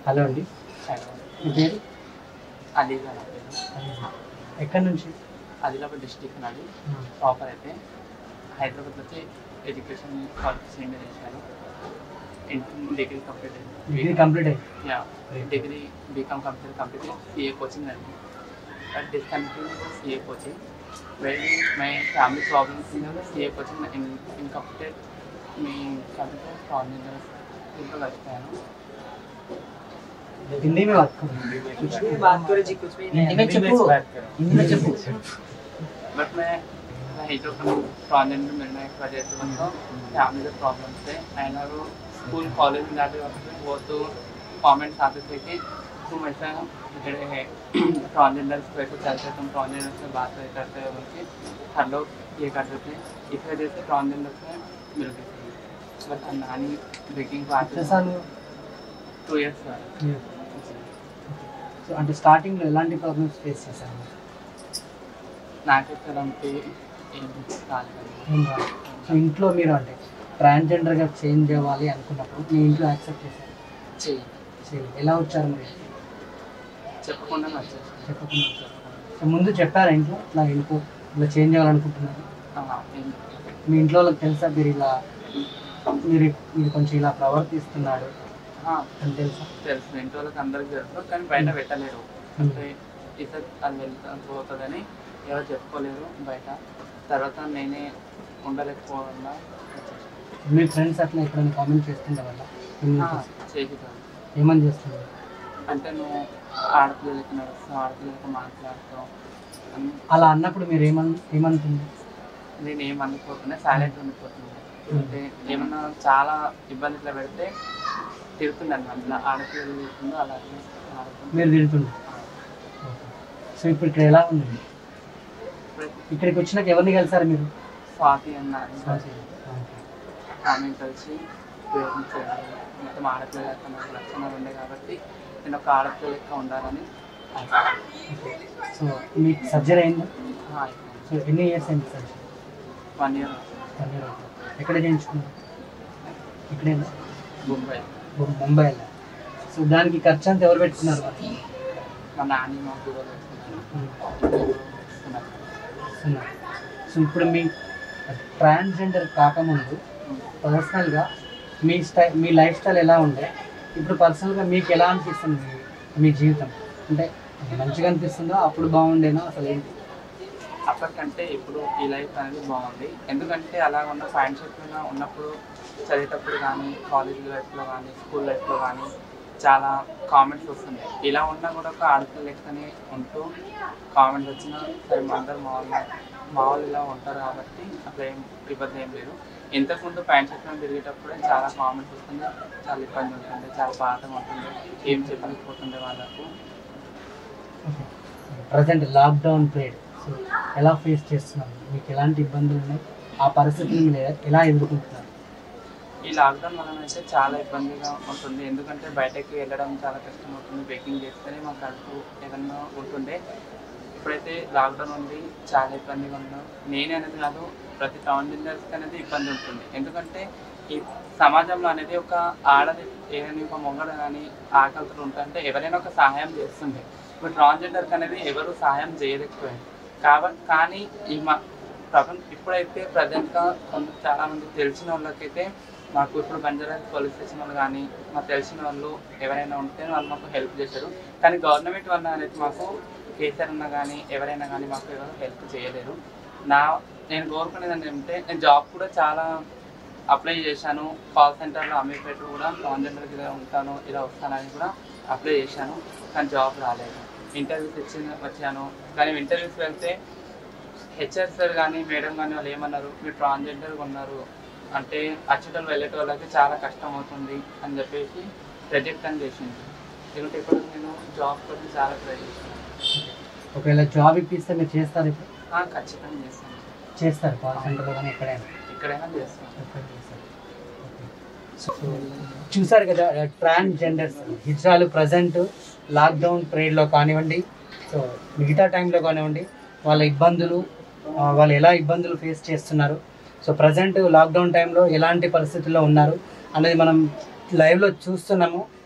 Hello అండి మీ పేరు అలీగా నా పేరు ఎక్కడి నుంచి ఆదిలాబాద్ డిస్టిక్ నాది ప్రాపర్ అయితే హైదరాబాద్ వచ్చి ఎడ్యుకేషన్ క్వాలిఫికేషన్ ఇండియా చేశాను ఇంటర్ డిగ్రీ కంప్లీట్ అయింది డిగ్రీ కంప్లీట్ అయింది yeah degree BCom complete complete CA coaching అండి but discontinue CA coaching very my family problems CA coaching in incompleted మీ కంప్యూటర్ ఫార్మింగ్ ఇంట్లో వచ్చిపోయాను हिंदी में बात करो कुछ भी बात करो जी कुछ भी हिंदी में चप्पू हिंदी में चप्पू बट मैं नहीं तो ट्रांजेंडर मिलने की वजह से मतलब फैमिली के प्रॉब्लम थे एंड और स्कूल कॉलेज में जाते वक्त वो तो कमेंट्स आते थे कि तुम ऐसा खड़े हैं ट्रांजेंडर्स को ऐसे चलते तुम ट्रांजेंडर से बात नहीं करते हो बोल के हर लोग ये करते थे इस वजह से ट्रांजेंडर से मिल गए थे बट नानी ब्रेकिंग को आते చేశాను टू इयर्स సో అంటే స్టార్టింగ్లో ఎలాంటి ప్రాబ్లమ్స్ ఫేస్ చేశాను నాకైతే అలాంటి ఏం కాలేదు ఏం కాదు. సో ఇంట్లో మీరు అంటే ట్రాన్స్జెండర్గా చేంజ్ అవ్వాలి అనుకున్నప్పుడు మీ ఇంట్లో యాక్సెప్ట్ చేశారు చెయ్యి చేయాలి ఎలా వచ్చారు మీరు చెప్పకుండా వచ్చేసి చెప్పకుండా వచ్చారు. సో ముందు చెప్పారా ఇంట్లో ఇట్లా ఇంట్లో ఇలా చేంజ్ అవ్వాలనుకుంటున్నారు మీ ఇంట్లో వాళ్ళకి తెలుసా మీరు ఇలా మీరు మీరు కొంచెం ఇలా ప్రవర్తిస్తున్నాడు అని తెలుసా తెలుసు ఇంటి వాళ్ళకి అందరికి తెలుసు కానీ బయట పెట్టలేరు అంటే ఇతర అది వెళ్తా పోతుందని ఎవరు చెప్పుకోలేరు బయట తర్వాత నేనే ఉండలేకపోవడం మీ ఫ్రెండ్స్ అట్లా ఎక్కడైనా కామెంట్ చేస్తుండే వాళ్ళ చేకుతాను ఏమని చేస్తున్నారు అంటే నువ్వు ఆడపిల్లలకి నడుస్తావు ఆడపిల్లలకి మాట్లాడుతావు అని అలా అన్నప్పుడు మీరు ఏమన్ ఏమనుకుంది నేను ఏమనుకోకుండా సైలెంట్ ఉండిపోతున్నాను అంటే ఏమన్నా చాలా ఇబ్బంది ఇట్లా పెడితే తిరుగుతుండను అట్లా ఆడపిల్లలు తిరుగుతుందో అలా ఆడుతుంది మీరు తిడుతుండే సో ఇప్పుడు ఇక్కడ ఎలా ఉంది ఇక్కడికి వచ్చినాక ఎవరిని కలిసారు మీరు స్వాతి అన్న ఆమె కలిసి ప్రయత్నించాను మొత్తం ఆడపిల్ల లెక్క నాకు లక్షణాలు ఉండే కాబట్టి నేను ఒక ఆడపిల్ల లెక్క ఉండాలని సో మీకు సర్జరీ అయిందా సో ఎన్ని ఇయర్స్ అయింది surgery one year one year ఎక్కడ చేయించుకున్నారు ఇక్కడేనా ముంబై ము- ముంబైలో సో దానికి ఖర్చు అంతా ఎవరు పెట్టుకున్నారు మరి? మా నాని మా గురువులు ఉమ్, సున్నా. సో ఇప్పుడు మీ ట్రాన్స్జెండర్ కాకముందు పర్సనల్గా మీ స్టైల్ మీ లైఫ్ స్టైల్ ఎలా ఉండే ఇప్పుడు పర్సనల్గా మీకు ఎలా అనిపిస్తుంది మీ- మీ జీవితం అంటే మంచిగా అనిపిస్తుందా అప్పుడు బాగుండేనా అసలు ఏంటి అప్పటికంటే ఇప్పుడు ఈ లైఫ్ అనేది బాగుంది ఎందుకంటే అలా ఉన్న పాయింట్ షర్ట్ మీద ఉన్నప్పుడు చదివేటప్పుడు కానీ కాలేజ్ లైఫ్లో కానీ స్కూల్ లైఫ్లో కానీ చాలా కామెంట్స్ వస్తున్నాయి ఇలా ఉన్నా కూడా ఒక ఆడపిల్ల లెక్కనే ఉంటూ కామెంట్స్ వచ్చినా సరే మా అందరు మా వాళ్ళు మా వాళ్ళు ఇలా ఉంటారు కాబట్టి అట్లా ఏం ఇబ్బంది ఏం లేదు ఇంతకుముందు ప్యాంట్ షర్ట్ మీద తిరిగేటప్పుడే చాలా కామెంట్స్ వస్తుంది చాలా ఇబ్బంది ఉంటుంది చాలా బాధగా ఉంటుంది ఏం చెప్పలేకపోతుండే వాళ్ళకు ప్రజెంట్ లాక్డౌన్ పీరియడ్ సో ఎలా ఫేస్ చేస్తున్నారు మీకు ఎలాంటి ఇబ్బందులు ఉన్నాయి ఆ పరిస్థితిని మీరు ఎ- ఎలా ఎదుర్కొంటున్నారు ఈ లాక్డౌన్ వలన అయితే చాలా ఇబ్బందిగా ఉంటుంది ఎందుకంటే బయటకి వెళ్ళడం చాలా కష్టం అవుతుంది బేకింగ్ చేస్తేనే మాకు కడుపు ఏదన్నా ఉంటుండే ఇప్పుడైతే లాక్డౌన్ ఉంది చాలా ఇబ్బందిగా ఉన్నాం నేనే అనేది కాదు ప్రతి టౌన్ బిల్డర్స్కి అనేది ఇబ్బంది ఉంటుంది ఎందుకంటే ఈ సమాజంలో అనేది ఒక ఆడది ఏదైనా ఒక మొగడు కానీ ఆకలితో ఉంటుంటే ఎవరైనా ఒక సహాయం చేస్తుంది ఇప్పుడు ట్రాన్స్జెండర్కి అనేది ఎవరు సహాయం చేయలేకపోయారు కాబట్టి కానీ ఈ మా ప్రపంచ ఇప్పుడైతే ప్రజెంట్గా కొంత చాలా మంది తెలిసిన వాళ్ళకైతే మాకు ఇప్పుడు బంజారా పోలీస్ స్టేషన్ వాళ్ళు కానీ మాకు తెలిసిన వాళ్ళు ఎవరైనా ఉంటే వాళ్ళు మాకు హెల్ప్ చేశారు కానీ గవర్నమెంట్ వల్ల అనేది మాకు కేసీఆర్ అన్న కానీ ఎవరైనా కానీ మాకు ఎవరు హెల్ప్ చేయలేరు నా నేను కోరుకునేది ఏంటంటే నేను జాబ్ కూడా చాలా అప్లై చేశాను కాల్ సెంటర్లో అమీర్పేట కూడా ట్రాన్స్జెండర్కి ఇలా ఉంటాను ఇలా వస్తానని కూడా అప్లై చేశాను కానీ జాబ్ రాలేదు ఇంటర్వ్యూస్ ఇచ్చి వచ్చాను కానీ ఇంటర్వ్యూస్ వెళ్తే హెచ్ఆర్ సార్ కానీ మేడం కానీ వాళ్ళు ఏమన్నారు మీరు ట్రాన్స్జెండర్గా ఉన్నారు అంటే అచ్చుటలు వెళ్ళేట వాళ్ళకి చాలా కష్టం అవుతుంది అని చెప్పేసి రిజెక్ట్ అని చేసింది ఎందుకంటే ఇప్పుడు నేను జాబ్ కోసం చాలా ట్రై చేశాను ఒకవేళ జాబ్ ఇప్పిస్తే మీరు చేస్తారు ఇప్పుడు ఆ, ఖచ్చితంగా చేస్తాను చేస్తారు కాల్ సెంటర్లో కానీ ఎక్కడైనా ఇక్కడైనా చేస్తాను ఎక్కడ చేస్తారు సో చూసారు కదా ట్రాన్స్జెండర్స్ హిజ్రాలు ప్రజెంట్ లాక్డౌన్ పీరియడ్లో కానివ్వండి సో మిగతా టైంలో కానివ్వండి వాళ్ళ ఇబ్బందులు ఆ, వాళ్ళు ఎలా ఇబ్బందులు ఫేస్ చేస్తున్నారు సో ప్రజెంట్ లాక్డౌన్ టైంలో ఎలాంటి పరిస్థితుల్లో ఉన్నారు అనేది మనం లైవ్లో చూస్తున్నాము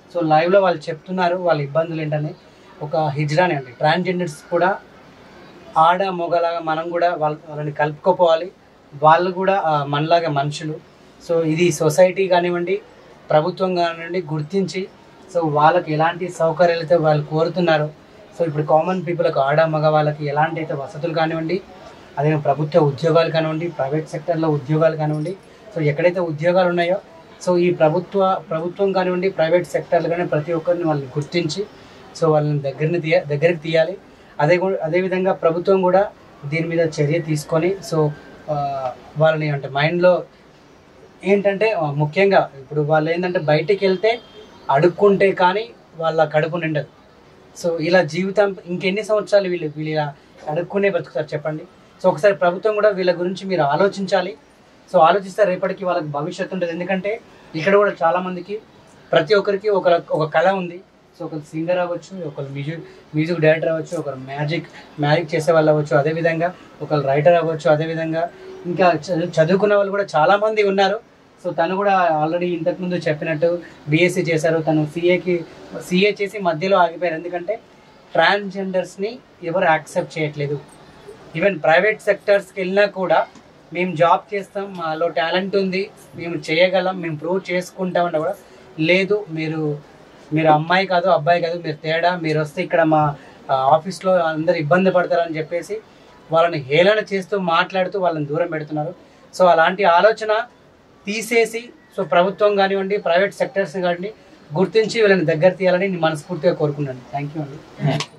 సో లైవ్లో వాళ్ళు చెప్తున్నారు వాళ్ళ ఇబ్బందులు ఏంటని ఒక హిజ్రాని అండి ట్రాన్స్జెండర్స్ కూడా ఆడ మొగలాగా మనం కూడా వాళ్ళ వాళ్ళని కలుపుకోపోవాలి వాళ్ళు కూడా ఆ, మనలాగా మనుషులు సో ఇది సొసైటీ కానివ్వండి ప్రభుత్వం కానివ్వండి గుర్తించి సో వాళ్ళకి ఎలాంటి సౌకర్యాలు అయితే వాళ్ళు కోరుతున్నారో సో ఇప్పుడు కామన్ పీపుల్కి ఆడ మగ వాళ్ళకి ఎలాంటి అయితే వసతులు కానివ్వండి అదే ప్రభుత్వ ఉద్యోగాలు కానివ్వండి ప్రైవేట్ సెక్టర్లో ఉద్యోగాలు కానివ్వండి సో ఎక్కడైతే ఉద్యోగాలు ఉన్నాయో సో ఈ ప్రభుత్వ ప్రభుత్వం కానివ్వండి ప్రైవేట్ సెక్టర్లు కానీ ప్రతి ఒక్కరిని వాళ్ళని గుర్తించి సో వాళ్ళని దగ్గరని తీయ దగ్గరికి తీయాలి అదే కూ- అదేవిధంగా ప్రభుత్వం కూడా దీని మీద చర్య తీసుకొని సో ఆ, వాళ్ళని అంటే మైండ్లో ఏంటంటే ఆ, ముఖ్యంగా ఇప్పుడు వాళ్ళు ఏంటంటే బయటికి వెళ్తే అడుక్కుంటే కానీ వాళ్ళ కడుపు నిండదు సో ఇలా జీవితం ఇంకెన్ని సంవత్సరాలు వీళ్ళు వీళ్ళు ఇలా అడుక్కునే బతుకుతారు చెప్పండి సో ఒకసారి ప్రభుత్వం కూడా వీళ్ళ గురించి మీరు ఆలోచించాలి సో ఆలోచిస్తే రేపటికి వాళ్ళకి భవిష్యత్తు ఉంటుంది ఎందుకంటే ఇక్కడ కూడా చాలా మందికి ప్రతి ఒక్కరికి ఒక ఒక కళ ఉంది సో ఒకరు సింగర్ అవ్వచ్చు ఒకరు మ్యూజిక్ మ్యూజిక్ డైరెక్టర్ అవ్వచ్చు ఒకరు మ్యాజిక్ మ్యాజిక్ చేసే వాళ్ళు అవ్వచ్చు అదేవిధంగా ఒకరు రైటర్ అవ్వచ్చు అదేవిధంగా ఇంకా చదువు- చదువుకున్న వాళ్ళు కూడా చాలా మంది ఉన్నారు సో తను కూడా ఆల్రెడీ ఇంతకుముందు చెప్పినట్టు బీఎస్సీ చేశారు తను సిఏకి సిఏ చేసి మధ్యలో ఆగిపోయారు ఎందుకంటే ట్రాన్స్జెండర్స్ని ఎవరు యాక్సెప్ట్ చేయట్లేదు ఈవెన్ ప్రైవేట్ సెక్టర్స్కి వెళ్ళినా కూడా మేము జాబ్ చేస్తాం మాలో టాలెంట్ ఉంది మేము చేయగలం మేము ప్రూవ్ చేసుకుంటామన్నా కూడా లేదు మీరు మీరు అమ్మాయి కాదు అబ్బాయి కాదు మీరు తేడా మీరు వస్తే ఇక్కడ మా ఆ, ఆఫీస్లో అందరు ఇబ్బంది పడతారని చెప్పేసి వాళ్ళని హేళన చేస్తూ మాట్లాడుతూ వాళ్ళని దూరం పెడుతున్నారు సో అలాంటి ఆలోచన తీసేసి సో ప్రభుత్వం కానివ్వండి ప్రైవేట్ సెక్టర్స్ కానివ్వండి గుర్తించి వీళ్ళని దగ్గర తీయాలని నేను మనస్ఫూర్తిగా కోరుకున్నాను థ్యాంక్ యూ అండి